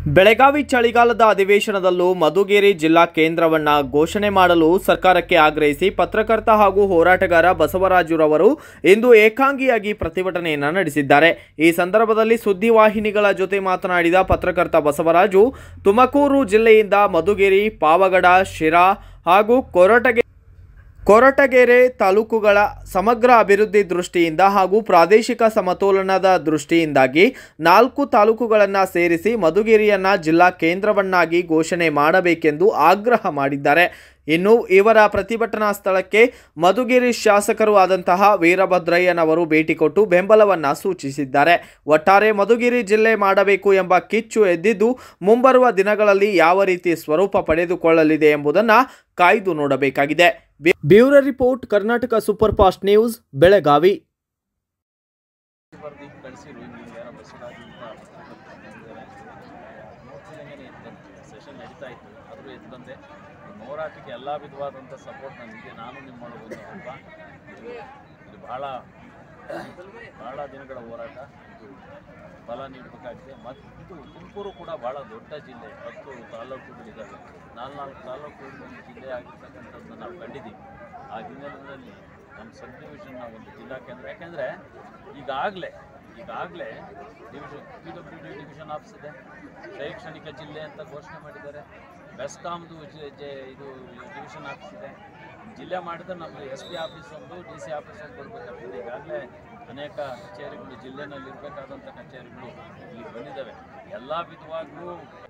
ಬೆಳಗಾವಿ ಚಳಿಗಾಲದ ಅಧಿವೇಶನದಲ್ಲೂ ಮಧುಗಿರಿ ಜಿಲ್ಲಾ ಕೇಂದ್ರವನ್ನ ಘೋಷಣೆ ಮಾಡಲು ಸರ್ಕಾರಕ್ಕೆ ಆಗ್ರಹಿಸಿ ಪತ್ರಕರ್ತ ಹಾಗೂ ಹೋರಾಟಗಾರ ಬಸವರಾಜುರವರು ಇಂದು ಏಕಾಂಗಿಯಾಗಿ ಪ್ರತಿಭಟನೆಯನ್ನ ನಡೆಸಿದ್ದಾರೆ ಈ ಸಂದರ್ಭದಲ್ಲಿ ಸುದ್ದಿವಾಹಿನಿಗಳ ಜೊತೆ ಮಾತನಾಡಿದ ಪತ್ರಕರ್ತ ಬಸವರಾಜು ತುಮಕೂರು ಜಿಲ್ಲೆಯಿಂದ ಮಧುಗಿರಿ ಪಾವಗಡ ಶಿರಾ ಹಾಗೂ ಕೊರಟಗೆ ಕೊರಟಗೆರೆ ತಾಲೂಕುಗಳ ಸಮಗ್ರ ಅಭಿವೃದ್ಧಿ ದೃಷ್ಟಿಯಿಂದ ಹಾಗೂ ಪ್ರಾದೇಶಿಕ ಸಮತೋಲನದ ದೃಷ್ಟಿಯಿಂದಾಗಿ ನಾಲ್ಕು ತಾಲೂಕುಗಳನ್ನು ಸೇರಿಸಿ ಮಧುಗಿರಿಯನ್ನ ಜಿಲ್ಲಾ ಕೇಂದ್ರವನ್ನಾಗಿ ಘೋಷಣೆ ಮಾಡಬೇಕೆಂದು ಆಗ್ರಹ ಮಾಡಿದ್ದಾರೆ ಇನ್ನು ಇವರ ಪ್ರತಿಭಟನಾ ಸ್ಥಳಕ್ಕೆ ಮಧುಗಿರಿ ಶಾಸಕರು ಆದಂತಹ ವೀರಭದ್ರಯ್ಯನವರು ಭೇಟಿ ಕೊಟ್ಟು ಬೆಂಬಲವನ್ನ ಸೂಚಿಸಿದ್ದಾರೆ ಒಟ್ಟಾರೆ ಮಧುಗಿರಿ ಜಿಲ್ಲೆ ಮಾಡಬೇಕು ಎಂಬ ಕಿಚ್ಚು ಎದ್ದಿದ್ದು ಮುಂಬರುವ ದಿನಗಳಲ್ಲಿ ಯಾವ ರೀತಿ ಸ್ವರೂಪ ಪಡೆದುಕೊಳ್ಳಲಿದೆ ಎಂಬುದನ್ನು ಕಾಯ್ದು ನೋಡಬೇಕಾಗಿದೆ ಬ್ಯೂ- bureau report Karnataka super fast news Belagavi ಬರ್ದು ಈಗ ಕಳಿಸಿರು ನಿಮ್ಗೆ ಯಾರೋ ಬಸವರಾಜ್ ಅಂತ ನೋಡ್ತಿದ್ದಂಗೆ ಎದ್ದು ಸೆಷನ್ ನಡೀತಾ ಇತ್ತು ಆದರೂ ಎದ್ದು ಬಂದೆ ನಿಮ್ಮ ಹೋರಾಟಕ್ಕೆ ಎಲ್ಲ ವಿಧವಾದಂಥ ಸಪೋರ್ಟ್ ನನಗೆ ನಾನು ನಿಮ್ಮೊಳಗೆ ಒಂದು ಹಬ್ಬ ಇದು ಇದು ಭಾಳ ಭಾಳ ದಿನಗಳ ಹೋರಾಟ ಇದು ಫಲ ನೀಡಬೇಕಾಗಿದೆ ಮತ್ತು ಇದು ತುಮಕೂರು ಕೂಡ ಭಾಳ ದೊಡ್ಡ ಜಿಲ್ಲೆ ಹತ್ತು ತಾಲೂಕುಗಳಿದ್ದಾವೆ ನಾಲ್ಕು ನಾಲ್ಕು ತಾಲೂಕುಗಳು ಒಂದು ಜಿಲ್ಲೆ ಆಗಿರ್ತಕ್ಕಂಥದ್ದನ್ನ ನಾವು ಕಂಡಿದ್ದೀವಿ ಆ ಹಿನ್ನೆಲೆಯಲ್ಲಿ ನಮ್ಮ ಸಬ್ ಡಿವಿಷನ್ನ ಒಂದು ಜಿಲ್ಲಾ ಕೇಂದ್ರ ಯಾಕೆಂದರೆ ಈಗಾಗಲೇ ಈಗಾಗಲೇ division P W D division office ಇದೆ ಶೈಕ್ಷಣಿಕ ಜಿಲ್ಲೆ ಅಂತ ಘೋಷಣೆ ಮಾಡಿದ್ದಾರೆ ಬೆಸ್ಕಾಮ್ದು ಜಿ- ಜೆ- ಇದು ಡಿವಿಷನ್ ಆಫೀಸ್ ಇದೆ ಜಿಲ್ಲೆ ಮಾಡಿದ್ರೆ ನಮಗೆ ಎಸ್ ಪಿ ಆಫೀಸ್ ಒಂದು ಡಿ ಸಿ ಆಫೀಸ್ ಒಂದು ಕೊಡಬೇಕಾಗ್ತದೆ ಈಗಾಗಲೇ ಅನೇಕ ಕಚೇರಿಗಳು ಜಿಲ್ಲೆನಲ್ಲಿ ಇರಬೇಕಾದಂಥ ಕಚೇರಿಗಳು ಇಲ್ಲಿ ಬಂದಿದ್ದಾವೆ ಎಲ್ಲ ವಿಧವಾಗ್ಲೂ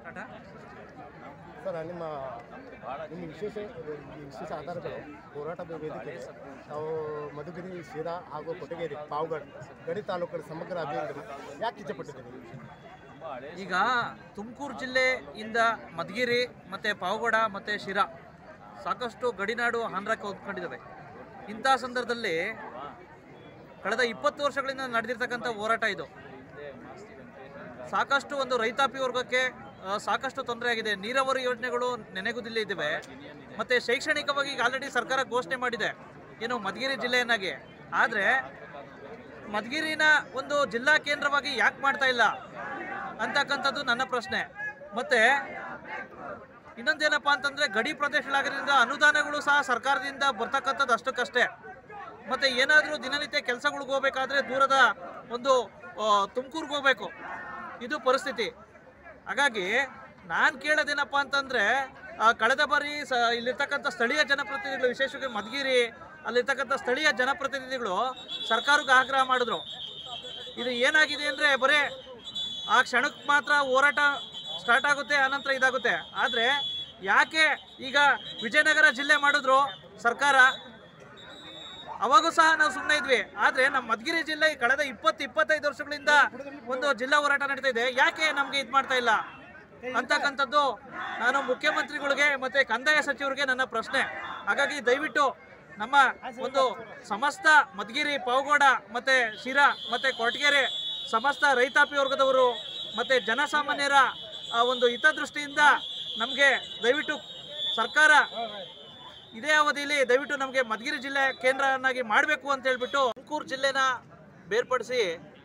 ಸರ್ ನಿಮ್ಮ ನಮ್ಗೆ ಭಾಳ ನಿಮ್ಮ ವಿಶೇಷ ಈ ವಿಶೇಷ ಆಧಾರಗಳು ಹೋರಾಟ ವೇದಿಕೆ ನಾವು ಮಧುಗಿರಿ ಶಿರಾ ಹಾಗೂ ಕೊಟಗೇರಿ ಪಾವಗಡ ಗಡಿ ತಾಲೂಕುಗಳ ಸಮಗ್ರ ಅಭಿವೃದ್ಧಿ ಯಾಕೆ ಇಚ್ಛೆಪಟ್ಟಿದ್ದೀರಿ ತುಂಬ ಹಳೆ ಈಗ ತುಮಕೂರು ಜಿಲ್ಲೆಯಿಂದ ಮಧುಗಿರಿ ಮತ್ತು ಪಾವಗಡ ಮತ್ತು ಶಿರಾ ಸಾಕಷ್ಟು ಗಡಿನಾಡು ಆಂಧ್ರಕ್ಕೆ ಹೊಂದ್ಕೊಂಡಿದ್ದಾವೆ ಇಂಥ ಸಂದರ್ಭದಲ್ಲಿ ಕಳೆದ ಇಪ್ಪತ್ತು ವರ್ಷಗಳಿಂದ ನಡೆದಿರ್ತಕ್ಕಂಥ ಹೋರಾಟ ಇದು ಸಾಕಷ್ಟು ಒಂದು ರೈತಾಪಿ ವರ್ಗಕ್ಕೆ ಆ, ಸಾಕಷ್ಟು ತೊಂದರೆ ಆಗಿದೆ ನೀರಾವರಿ ಯೋಜನೆಗಳು ನೆನೆಗುದಿಲ್ಲ ಇದ್ದಾವೆ ಮತ್ತು ಶೈಕ್ಷಣಿಕವಾಗಿ ಈಗ ಆಲ್ರೆಡಿ ಸರ್ಕಾರ ಘೋಷಣೆ ಮಾಡಿದೆ ಏನು ಮಧುಗಿರಿ ಜಿಲ್ಲೆಯನ್ನಾಗಿ ಆದರೆ ಮಧುಗಿರಿನ ಒಂದು ಜಿಲ್ಲಾ ಕೇಂದ್ರವಾಗಿ ಯಾಕೆ ಮಾಡ್ತಾ ಇಲ್ಲ ಅಂತಕ್ಕಂಥದ್ದು ನನ್ನ ಪ್ರಶ್ನೆ ಮತ್ತೆ ಇನ್ನೊಂದೇನಪ್ಪ ಅಂತಂದ್ರೆ ಗಡಿ ಪ್ರದೇಶಗಳಾಗಿರೋದ್ರಿಂದ ಅನುದಾನಗಳು ಸಹ ಸರ್ಕಾರದಿಂದ ಬರ್ತಕ್ಕಂಥದ್ದು ಅಷ್ಟಕ್ಕಷ್ಟೇ ಮತ್ತೆ ಏನಾದರೂ ದಿನನಿತ್ಯ ಕೆಲಸಗಳಿಗೆ ಹೋಗ್ಬೇಕಾದ್ರೆ ದೂರದ ಒಂದು ತುಮಕೂರ್ಗೆ ಹೋಗ್ಬೇಕು ಇದು ಪರಿಸ್ಥಿತಿ ಹಾಗಾಗಿ ನಾನು ಕೇಳೋದೇನಪ್ಪ ಅಂತಂದ್ರೆ ಆ, ಕಳೆದ ಬಾರಿ ಸ ಇಲ್ಲಿರ್ತಕ್ಕಂಥ ಸ್ಥಳೀಯ ಜನಪ್ರತಿನಿಧಿಗಳು ವಿಶೇಷವಾಗಿ ಮಧುಗಿರಿ ಅಲ್ಲಿರ್ತಕ್ಕಂಥ ಸ್ಥಳೀಯ ಜನಪ್ರತಿನಿಧಿಗಳು ಸರ್ಕಾರಕ್ಕೆ ಆಗ್ರಹ ಮಾಡಿದ್ರು ಇದು ಏನಾಗಿದೆ ಅಂದರೆ ಬರೀ ಆ ಕ್ಷಣಕ್ಕೆ ಮಾತ್ರ ಹೋರಾಟ ಸ್ಟಾರ್ಟ್ ಆಗುತ್ತೆ ಆನಂತರ ಇದಾಗುತ್ತೆ ಆದರೆ ಯಾಕೆ ಈಗ ವಿಜಯನಗರ ಜಿಲ್ಲೆ ಮಾಡಿದ್ರು ಸರ್ಕಾರ ಅವಾಗೂ ಸಹ ನಾವು ಸುಮ್ಮನೆ ಇದ್ವಿ ಆದರೆ ನಮ್ಮ ಮಧುಗಿರಿ ಜಿಲ್ಲೆ ಕಳೆದ ಇಪ್ಪತ್ತು ಇಪ್ಪತ್ತೈದು ವರ್ಷಗಳಿಂದ ಒಂದು ಜಿಲ್ಲಾ ಹೋರಾಟ ನಡೀತಾ ಇದೆ ಯಾಕೆ ನಮಗೆ ಇದು ಮಾಡ್ತಾ ಇಲ್ಲ ಅಂತಕ್ಕಂಥದ್ದು ನಾನು ಮುಖ್ಯಮಂತ್ರಿಗಳಿಗೆ ಮತ್ತು ಕಂದಾಯ ಸಚಿವರಿಗೆ ನನ್ನ ಪ್ರಶ್ನೆ ಹಾಗಾಗಿ ದಯವಿಟ್ಟು ನಮ್ಮ ಒಂದು ಸಮಸ್ತ ಮಧುಗಿರಿ ಪಾವಗಡ ಮತ್ತು ಶಿರಾ ಮತ್ತು ಕೊರಟಗೆರೆ ಸಮಸ್ತ ರೈತಾಪಿ ವರ್ಗದವರು ಮತ್ತು ಜನಸಾಮಾನ್ಯರ ಆ ಒಂದು ಹಿತದೃಷ್ಟಿಯಿಂದ ನಮಗೆ ದಯವಿಟ್ಟು ಸರ್ಕಾರ ಇದೇ ಅವಧಿಯಲ್ಲಿ ದಯವಿಟ್ಟು ನಮಗೆ ಮಧುಗಿರಿ ಜಿಲ್ಲೆ ಕೇಂದ್ರವನ್ನಾಗಿ ಮಾಡಬೇಕು ಅಂತ ಹೇಳ್ಬಿಟ್ಟು ತುಮಕೂರು ಜಿಲ್ಲೆನ ಬೇರ್ಪಡಿಸಿ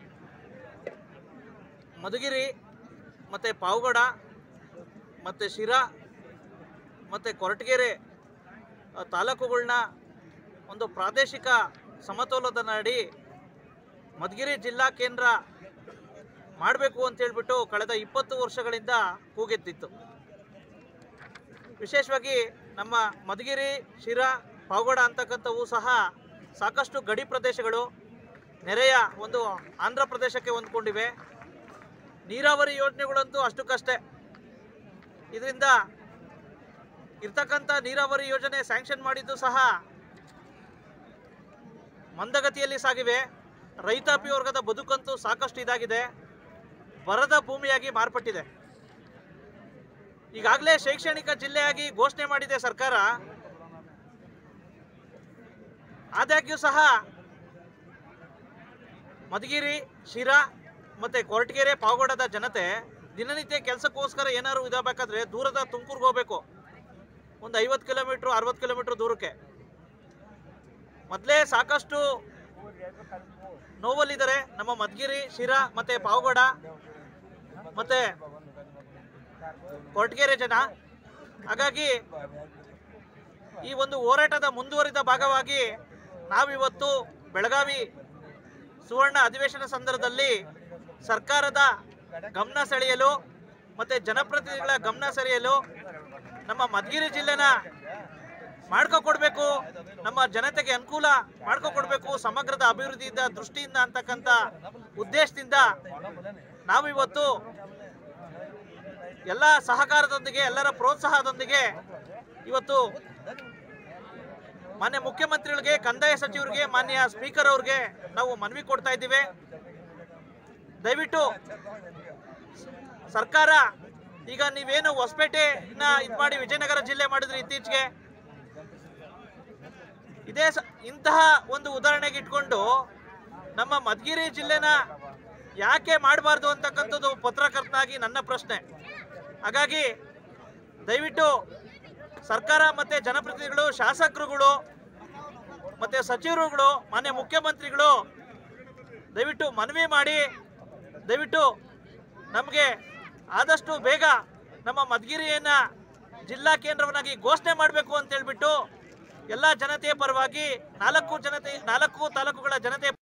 ಮಧುಗಿರಿ ಮತ್ತು ಪಾವಗಡ ಮತ್ತು ಶಿರಾ ಮತ್ತು ಕೊರಟಗೆರೆ ಆ, ತಾಲೂಕುಗಳನ್ನ ಒಂದು ಪ್ರಾದೇಶಿಕ ಸಮತೋಲನದ ಅಡಿ ಮಧುಗಿರಿ ಜಿಲ್ಲಾ ಕೇಂದ್ರ ಮಾಡಬೇಕು ಅಂತ ಹೇಳ್ಬಿಟ್ಟು ಕಳೆದ ಇಪ್ಪತ್ತು ವರ್ಷಗಳಿಂದ ಕೂಗೆತ್ತಿತ್ತು ವಿಶೇಷವಾಗಿ ನಮ್ಮ ಮಧುಗಿರಿ ಶಿರಾ ಪಾವಗಡ ಅಂತಕ್ಕಂಥವು ಸಹ ಸಾಕಷ್ಟು ಗಡಿ ಪ್ರದೇಶಗಳು ನೆರೆಯ ಒಂದು ಆಂಧ್ರ ಪ್ರದೇಶಕ್ಕೆ ಹೊಂದ್ಕೊಂಡಿವೆ ನೀರಾವರಿ ಯೋಜನೆಗಳಂತೂ ಅಷ್ಟಕ್ಕಷ್ಟೇ ಇದರಿಂದ ಇರ್ತಕ್ಕಂಥ ನೀರಾವರಿ ಯೋಜನೆ ಸ್ಯಾಂಕ್ಷನ್ ಮಾಡಿದ್ದು ಸಹ ಮಂದಗತಿಯಲ್ಲಿ ಸಾಗಿವೆ ರೈತಾಪಿ ವರ್ಗದ ಬದುಕಂತೂ ಸಾಕಷ್ಟು ಇದಾಗಿದೆ ಬರದ ಭೂಮಿಯಾಗಿ ಮಾರ್ಪಟ್ಟಿದೆ ಈಗಾಗಲೇ ಶೈಕ್ಷಣಿಕ ಜಿಲ್ಲೆಯಾಗಿ ಘೋಷಣೆ ಮಾಡಿದೆ ಸರ್ಕಾರ ಆದಾಗ್ಯೂ ಸಹ ಮಧುಗಿರಿ ಶಿರಾ ಮತ್ತು ಕೊರಟಗೆರೆ ಪಾವಗಡದ ಜನತೆ ದಿನನಿತ್ಯ ಕೆಲಸಕ್ಕೋಸ್ಕರ ಏನಾದ್ರು ಇದಾಗಬೇಕಾದ್ರೆ ದೂರದ ತುಮಕೂರ್ಗೆ ಹೋಗಬೇಕು ಒಂದು ಐವತ್ತು ಕಿಲೋಮೀಟ್ರು ಅರವತ್ತು ಕಿಲೋಮೀಟ್ರ್ ದೂರಕ್ಕೆ ಮೊದಲೇ ಸಾಕಷ್ಟು ನೋವಲ್ಲಿದ್ದಾರೆ ನಮ್ಮ ಮಧುಗಿರಿ ಶಿರಾ ಮತ್ತು ಪಾವಗಡ ಮತ್ತು ಕೊರಟಗೆರೆ ಜನ ಹಾಗಾಗಿ ಈ ಒಂದು ಹೋರಾಟದ ಮುಂದುವರಿದ ಭಾಗವಾಗಿ ನಾವಿವತ್ತು ಬೆಳಗಾವಿ ಸುವರ್ಣ ಅಧಿವೇಶನ ಸಂದರ್ಭದಲ್ಲಿ ಸರ್ಕಾರದ ಗಮನ ಸೆಳೆಯಲು ಮತ್ತು ಜನಪ್ರತಿನಿಧಿಗಳ ಗಮನ ಸೆಳೆಯಲು ನಮ್ಮ ಮಧುಗಿರಿ ಜಿಲ್ಲೆನ ಮಾಡ್ಕೊಕೊಡ್ಬೇಕು ನಮ್ಮ ಜನತೆಗೆ ಅನುಕೂಲ ಮಾಡ್ಕೊಕೊಡ್ಬೇಕು ಸಮಗ್ರದ ಅಭಿವೃದ್ಧಿಯಿಂದ ದೃಷ್ಟಿಯಿಂದ ಅಂತಕ್ಕಂಥ ಉದ್ದೇಶದಿಂದ ನಾವಿವತ್ತು ಎಲ್ಲ ಸಹಕಾರದೊಂದಿಗೆ ಎಲ್ಲರ ಪ್ರೋತ್ಸಾಹದೊಂದಿಗೆ ಇವತ್ತು ಮಾನ್ಯ ಮುಖ್ಯಮಂತ್ರಿಗಳಿಗೆ ಕಂದಾಯ ಸಚಿವರಿಗೆ ಮಾನ್ಯ ಸ್ಪೀಕರ್ ಅವ್ರಿಗೆ ನಾವು ಮನವಿ ಕೊಡ್ತಾ ಇದ್ದೀವಿ ದಯವಿಟ್ಟು ಸರ್ಕಾರ ಈಗ ನೀವೇನು ಹೊಸಪೇಟೆನ ಇದು ಮಾಡಿ ವಿಜಯನಗರ ಜಿಲ್ಲೆ ಮಾಡಿದ್ರಿ ಇತ್ತೀಚೆಗೆ ಇದೇ ಸ ಇಂತಹ ಒಂದು ಉದಾಹರಣೆಗೆ ಇಟ್ಕೊಂಡು ನಮ್ಮ ಮಧುಗಿರಿ ಜಿಲ್ಲೆನ ಯಾಕೆ ಮಾಡಬಾರ್ದು ಅಂತಕ್ಕಂಥದ್ದು ಪತ್ರಕರ್ತನಾಗಿ ನನ್ನ ಪ್ರಶ್ನೆ ಹಾಗಾಗಿ ದಯವಿಟ್ಟು ಸರ್ಕಾರ ಮತ್ತು ಜನಪ್ರತಿನಿಧಿಗಳು ಶಾಸಕರುಗಳು ಮತ್ತು ಸಚಿವರುಗಳು ಮಾನ್ಯ ಮುಖ್ಯಮಂತ್ರಿಗಳು ದಯವಿಟ್ಟು ಮನವಿ ಮಾಡಿ ದಯವಿಟ್ಟು ನಮಗೆ ಆದಷ್ಟು ಬೇಗ ನಮ್ಮ ಮಧುಗಿರಿಯನ್ನು ಜಿಲ್ಲಾ ಕೇಂದ್ರವನ್ನಾಗಿ ಘೋಷಣೆ ಮಾಡಬೇಕು ಅಂತ ಹೇಳ್ಬಿಟ್ಟು ಎಲ್ಲ ಜನತೆಯ ಪರವಾಗಿ ನಾಲ್ಕು ಜನತೆ ನಾಲ್ಕು ತಾಲೂಕುಗಳ ಜನತೆ